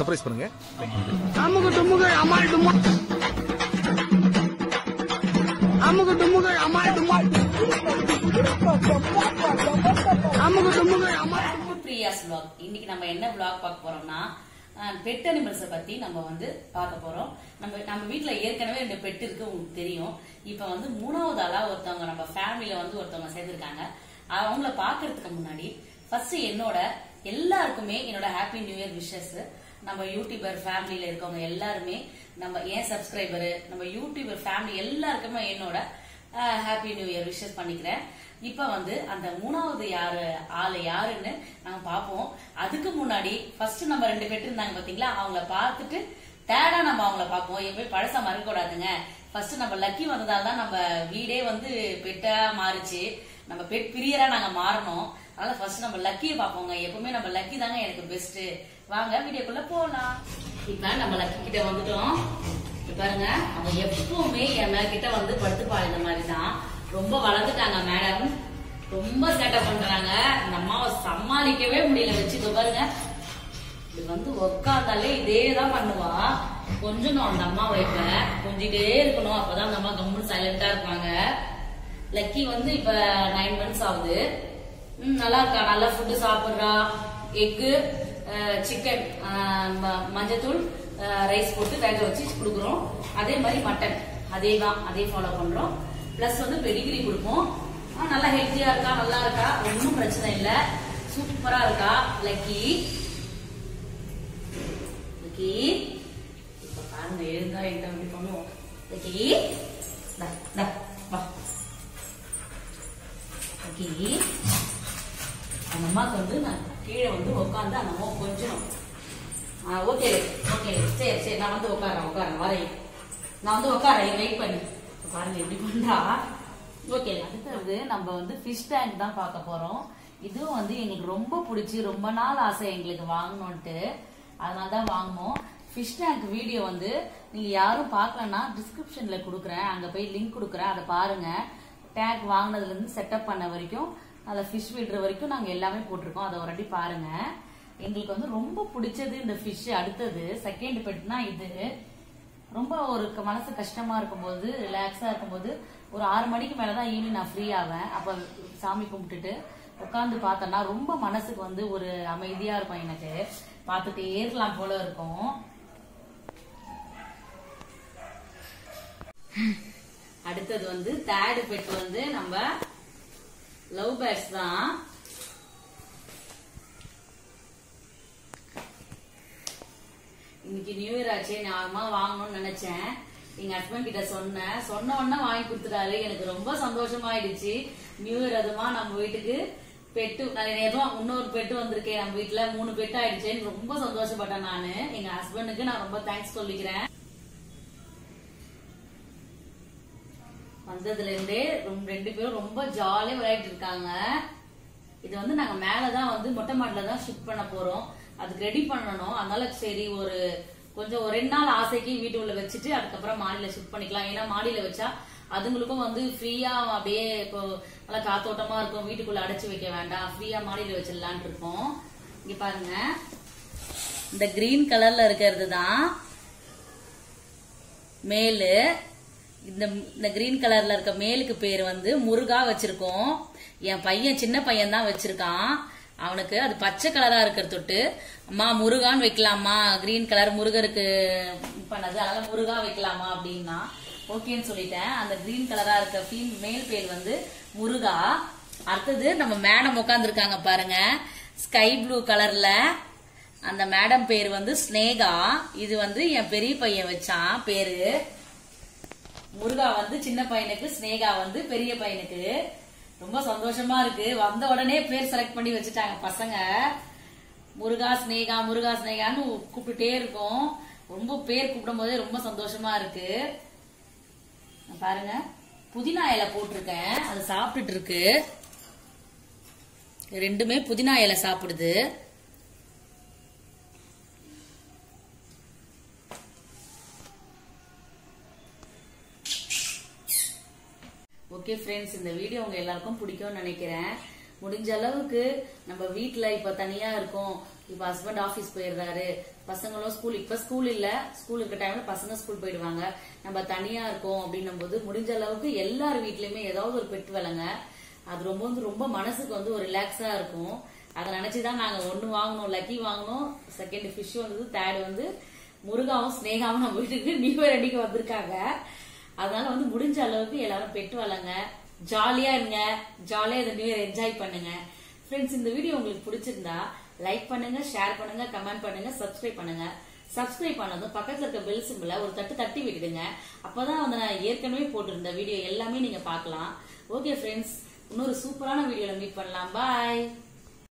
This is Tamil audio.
சர்ப்ரைஸ் பண்ணுங்க அமுகு டுமுகு அமால் டுமா அமுகு டுமுகு அமால் டுமா அமுகு டுமுகு அமால் பிரியாஸ் vlog இன்னைக்கு நம்ம என்ன vlog பார்க்க போறோம்னா பெட் அனிமல்ஸை பத்தி நம்ம வந்து பார்க்க போறோம் நம்ம நம்ம வீட்ல ஏற்கனவே ரெண்டு பெட் இருக்கு உங்களுக்கு தெரியும் இப்ப வந்து மூணாவது ஆளா ஒருத்தவங்க நம்ம ஃபேமிலில வந்து ஒருத்தவங்க சேர்ந்திருக்காங்க அவங்கள பாக்குறதுக்கு முன்னாடி ஃபர்ஸ்ட் என்னோட எல்லாருக்குமே என்னோட ஹாப்பி நியூ இயர் விஷஸ் நம்ம யூடியூபர் ஃபேமிலியில இருக்கவங்க எல்லாருமே நம்ம ஏன் சப்ஸ்கிரைபர் நம்ம யூடியூபர் ஃபேமிலி எல்லாருக்குமே என்னோட ஹாப்பி நியூ இயர் விஷஸ் பண்ணிக்கிறேன் இப்ப வந்து அந்த மூணாவது யாரு ஆளு யாருன்னு நாங்க பாப்போம் அதுக்கு முன்னாடி ஃபர்ஸ்ட் நம்ம ரெண்டு பேர் இருந்தாங்க பாத்தீங்களா அவங்கள பார்த்துட்டு தேடா நம்ம அவங்கள பார்ப்போம் எப்பயும் பழசா மறக்க கூடாதுங்க ஃபர்ஸ்ட் நம்ம லக்கி வந்ததால தான் நம்ம வீடே வந்து பெட்டா மாறுச்சு நம்ம பெட் பிரியரா நாங்க மாறணும் அதனால ஃபர்ஸ்ட் நம்ம லக்கியை பார்ப்போங்க எப்பவுமே நம்ம லக்கி தாங்க எனக்கு பெஸ்ட் வாங்க வீடியோக்குள்ள போலாம் இப்ப நம்ம லக்கி கிட்ட வந்துட்டோம் இப்ப பாருங்க அவங்க எப்பவுமே என் மேல கிட்ட வந்து படுத்துப்பா இந்த மாதிரி தான் ரொம்ப வளர்ந்துட்டாங்க மேடம் ரொம்ப சேட்டை பண்றாங்க அந்த அம்மாவை சமாளிக்கவே முடியல வச்சு இதோ பாருங்க இது வந்து உக்காந்தாலே இதே தான் பண்ணுவா கொஞ்சம் நான் அந்த அம்மாவை இப்ப கொஞ்சிட்டே இருக்கணும் அப்பதான் அந்த அம்மா கம்முன்னு சைலண்டா இருப்பாங்க லக்கி வந்து இப்ப நைன் மந்த்ஸ் ஆகுது ம், நல்லா இருக்கா நல்லா ஃபுட்டு சாப்பிடுறா எக்கு சிக்கன் மஞ்சத்தூள் ரைஸ் போட்டு வேக வச்சு கொடுக்குறோம் அதே மாதிரி மட்டன் அதே தான் அதே ஃபாலோ பண்றோம் பிளஸ் வந்து பெடிகிரி கொடுப்போம் ஆ, நல்லா ஹெல்த்தியா இருக்கா நல்லா இருக்கா ஒன்றும் பிரச்சனை இல்லை சூப்பரா இருக்கா லக்கி லக்கி இப்ப பாருங்க எழுந்தா எங்க அப்படி பண்ணுவோம் லக்கி டா, டா, வா லக்கி அந்த அம்மாக்கு வந்து நான் கீழே வந்து உட்காந்து அந்த அம்மா கொஞ்சம் ஓகே ஓகே சரி சரி நான் வந்து உட்காரேன் உட்காரேன் வரேன் நான் வந்து உட்காரேன் வெயிட் பண்ணி இப்ப பாருங்க எப்படி பண்றா ஓகே அடுத்தது நம்ம வந்து ஃபிஷ் டேங்க் தான் பார்க்க போறோம் இதுவும் வந்து எங்களுக்கு ரொம்ப பிடிச்சி ரொம்ப நாள் ஆசை எங்களுக்கு வாங்கணும்ட்டு அதனால தான் வாங்கினோம் ஃபிஷ் டேங்க் வீடியோ வந்து நீங்க யாரும் பார்க்கலன்னா டிஸ்கிரிப்ஷன்ல கொடுக்குறேன் அங்க போய் லிங்க் கொடுக்குறேன் அதை பாருங்க டேங்க் வாங்கினதுல இருந்து செட்டப் பண்ண வரைக்கும் அதில் ஃபிஷ் விடுற வரைக்கும் நாங்க எல்லாமே போட்டிருக்கோம் அதை ஒரு வாட்டி பாருங்க எங்களுக்கு வந்து ரொம்ப பிடிச்சது இந்த ஃபிஷ் அடுத்தது செகண்ட் பெட்னா இது ரொம்ப ஒரு க- மனசு கஷ்டமா இருக்கும்போது ரிலாக்ஸா இருக்கும்போது ஒரு ஆறு மணிக்கு மேலதான் ஈவினிங் நான் ஃப்ரீ ஆவேன் அப்ப சாமி கும்பிட்டுட்டு உட்காந்து பார்த்தேன்னா ரொம்ப மனசுக்கு வந்து ஒரு அமைதியா இருக்கும் எனக்கு பார்த்துட்டே இருக்கலாம் போல இருக்கும் அடுத்தது வந்து தேர்டு பெட் வந்து நம்ம லவ் பேர்ட்ஸ் தான் இன்னைக்கு நியூ இயர் ஆச்சு ஞாபகமா வாங்கணும்னு நினைச்சேன் எங்க ஹஸ்பண்ட் கிட்ட சொன்னேன் சொன்ன உடனே வாங்கி கொடுத்துட்டாரு எனக்கு ரொம்ப சந்தோஷமாயிடுச்சு நியூ இயர் அதுமா நம்ம வீட்டுக்கு பெட்டு நான் நேரம் இன்னொரு பெட்டு வந்திருக்கேன் நம்ம வீட்டுல மூணு பெட்டு ஆயிடுச்சேன்னு ரொம்ப சந்தோஷப்பட்டேன் நானு எங்க ஹஸ்பண்டுக்கு நான் ரொம்ப தேங்க்ஸ் சொல்லிக்கிறேன் வந்ததுல இருந்தே ரொம்ப ரெண்டு பேரும் ரொம்ப ஜாலியா விளையாடிட்டு இருக்காங்க இது வந்து நாங்க மேலதான் வந்து மொட்டை மாடில தான் ஷிஃப்ட் பண்ண போறோம் அதுக்கு ரெடி பண்ணணும் அதனால சரி ஒரு கொஞ்சம் ஒரு ரெண்டு நாள் ஆசைக்கு வீட்டுக்குள்ள வச்சுட்டு அதுக்கப்புறம் மாடியில ஷிஃப்ட் பண்ணிக்கலாம் ஏன்னா மாடியில வச்சா அதுங்களுக்கும் வந்து ஃப்ரீயா அப்படியே இப்போ நல்லா காத்தோட்டமா இருக்கும் வீட்டுக்குள்ள அடைச்சு வைக்க வேண்டாம் ஃப்ரீயா மாடியில வச்சிடலான் இருக்கோம் இங்க பாருங்க இந்த கிரீன் கலர்ல இருக்கிறது தான் மேலு இந்த இந்த கிரீன் கலர்ல இருக்க மேலுக்கு பேர் வந்து முருகா வச்சிருக்கோம் என் பையன் சின்ன பையன் தான் வச்சிருக்கான் அவனுக்கு அது பச்சை கலரா இருக்கிற தொட்டு அம்மா முருகான்னு வைக்கலாமா கிரீன் கலர் முருகருக்கு பண்ணது அதனால முருகா வைக்கலாமா அப்படின்னா ஓகேன்னு சொல்லிட்டேன் அந்த கிரீன் கலரா இருக்க ஃபீல் மேல் பேர் வந்து முருகா அடுத்தது நம்ம மேடம் உட்காந்துருக்காங்க பாருங்க ஸ்கை ப்ளூ கலர்ல அந்த மேடம் பேர் வந்து ஸ்னேகா இது வந்து என் பெரிய பையன் வச்சான் பேரு முருகா வந்து சின்ன பையனுக்கு ஸ்னேகா வந்து பெரிய பையனுக்கு ரொம்ப சந்தோஷமா இருக்கு வந்த உடனே பேர் செலக்ட் பண்ணி வச்சுட்டாங்க பசங்க முருகா ஸ்னேகா முருகா ஸ்னேகான்னு கூப்பிட்டுட்டே இருக்கோம் ரொம்ப பேர் கூப்பிடும் போதே ரொம்ப சந்தோஷமா இருக்கு பாருங்க புதினா இலை போட்டிருக்கேன் அது சாப்பிட்டுட்டு இருக்கு ரெண்டுமே புதினா இலை சாப்பிடுது ஓகே ஃப்ரெண்ட்ஸ் இந்த வீடியோ உங்க எல்லாருக்கும் பிடிக்கும்னு நினைக்கிறேன் முடிஞ்ச அளவுக்கு நம்ம வீட்ல இப்ப தனியா இருக்கோம் இப்ப ஹஸ்பண்ட் ஆபீஸ் போயிடுறாரு பசங்களும் ஸ்கூல் இப்ப ஸ்கூல் இல்ல ஸ்கூல் இருக்க டைம்ல பசங்க ஸ்கூல் போயிடுவாங்க நம்ம தனியா இருக்கோம் அப்படின்னும் போது முடிஞ்ச அளவுக்கு எல்லார் வீட்லயுமே ஏதாவது ஒரு பெட் வளங்க அது ரொம்ப வந்து ரொம்ப மனசுக்கு வந்து ஒரு ரிலாக்ஸா இருக்கும் அதை நினைச்சுதான் நாங்க ஒண்ணு வாங்கணும் லக்கி வாங்கணும் செகண்ட் ஃபிஷ் வந்தது தேர்ட் வந்து முருகாவும் ஸ்னேகாவும் நம்ம வீட்டுக்கு நியூ இயர் அன்னைக்கு வந்திருக்காங்க அதனால வந்து முடிஞ்ச அளவுக்கு எல்லாரும் பெட்டு வளங்க ஜாலியா இருங்க ஜாலியா இந்த நியூ இயர் என்ஜாய் பண்ணுங்க ஃப்ரெண்ட்ஸ் இந்த வீடியோ உங்களுக்கு பிடிச்சிருந்தா லைக் பண்ணுங்க ஷேர் பண்ணுங்க கமெண்ட் பண்ணுங்க சப்ஸ்கிரைப் பண்ணுங்க சப்ஸ்கிரைப் பண்ணதும் பக்கத்துல இருக்க பெல் சிம்பிள ஒரு தட்டு தட்டி விட்டுடுங்க அப்பதான் வந்து நான் ஏற்கனவே போட்டிருந்த வீடியோ எல்லாமே நீங்க பார்க்கலாம் ஓகே ஃப்ரெண்ட்ஸ் இன்னொரு சூப்பரான வீடியோல மீட் பண்ணலாம் பாய்